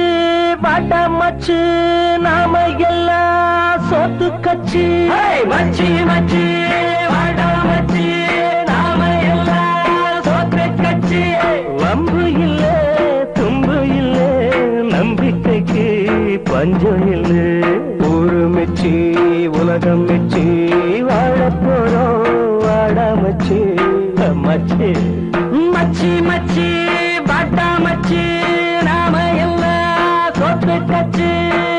வாடா மச்சு நாம எல்லாம் சோத்து கச்சு மச்சி மச்சி வாடா மச்சி நாம எல்லாம் சோத்து கச்சு வம்பு இல்ல தும்பு இல்ல நம்பிக்கைக்கு பஞ்சம் இல்ல ஊரு மெச்சி உலகம் மெச்சி வாழ போறோம் வாடா மச்சி மச்சி மச்சி மச்சி வாடா மச்சி நாம எல்லாம் சொத்து கட்சி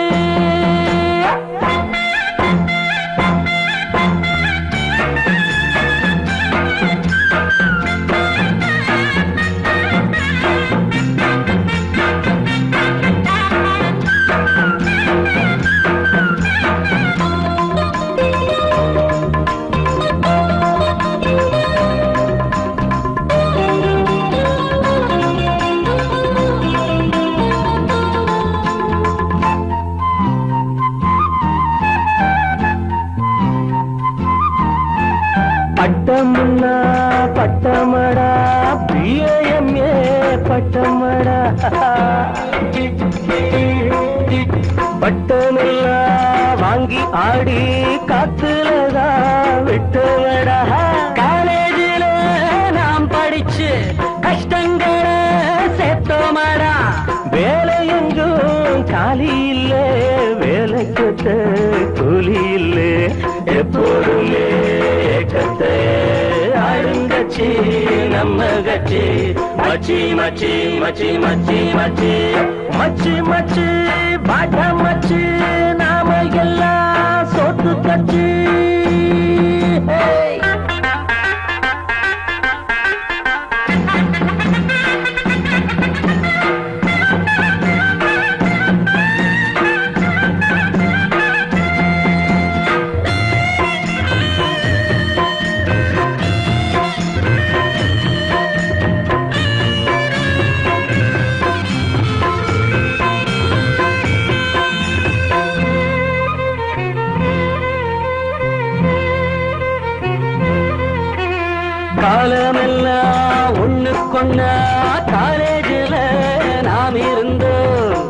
பட்டமுன்னா பட்டமடா பிஏஎம்ஏ பட்டமடா பட்டமெல்லாம் வாங்கி ஆடி காத்துலதான் விட்டுவடா காலேஜில நாம் படிச்சு கஷ்டங்களை சேர்த்தோமடா வேலை எங்கும் காலி இல்ல வேலைக்கு கூலி இல்ல எப்போதுமே ஏக்கத்தை ஆளுங்கட்சி நம்ம கட்சி மச்சி மச்சி மச்சி மச்சி மச்சி மச்சி மச்சி பாட்டா மச்சி நாம எல்லாம் சோத்து கட்சி Hey! காலமெல்லாம் ஒண்ணு கொண்ட காலேஜில் நாம் இருந்தோம்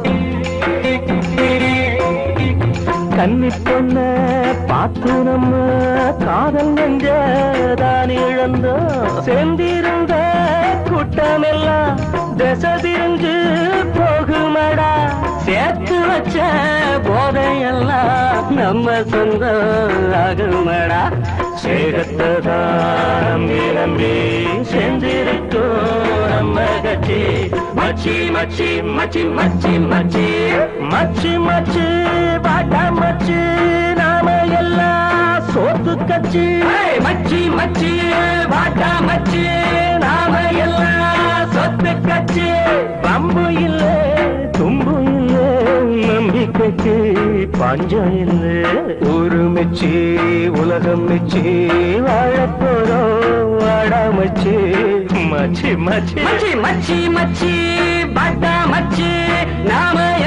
கன்னி பொண்ண பார்த்து நம்ம காதல் நெஞ்சதான் இழந்தோம் சேர்ந்திருந்த கூட்டமெல்லாம் திசை திரிஞ்சு போகுமடா சேர்த்து வச்ச போதையெல்லாம் நம்ம சொந்தம் ஆகுமடா சேகத்தை தான் நம்பி நம்பி சேர்ந்திருக்கோம் நம்ம கட்சி மச்சி மச்சி மச்சி மச்சி மச்சி மச்சி மச்சி பாட்டா மச்சி நாம எல்லாம் சோத்து கட்சி மச்சி மச்சி பாட்டா மச்சி நாம எல்லாம் சொத்து கட்சி பம்பு இல்ல தும்பு இல்ல நம்பிக்கைக்கு பஞ்சம் இல்ல ஊரு மெச்சி உலகம் மெச்சி வாழப் போறோம் வாடா மச்சி மச்சி மச்சி மச்சி மச்சி மச்சி பாட்டா மச்சி நாம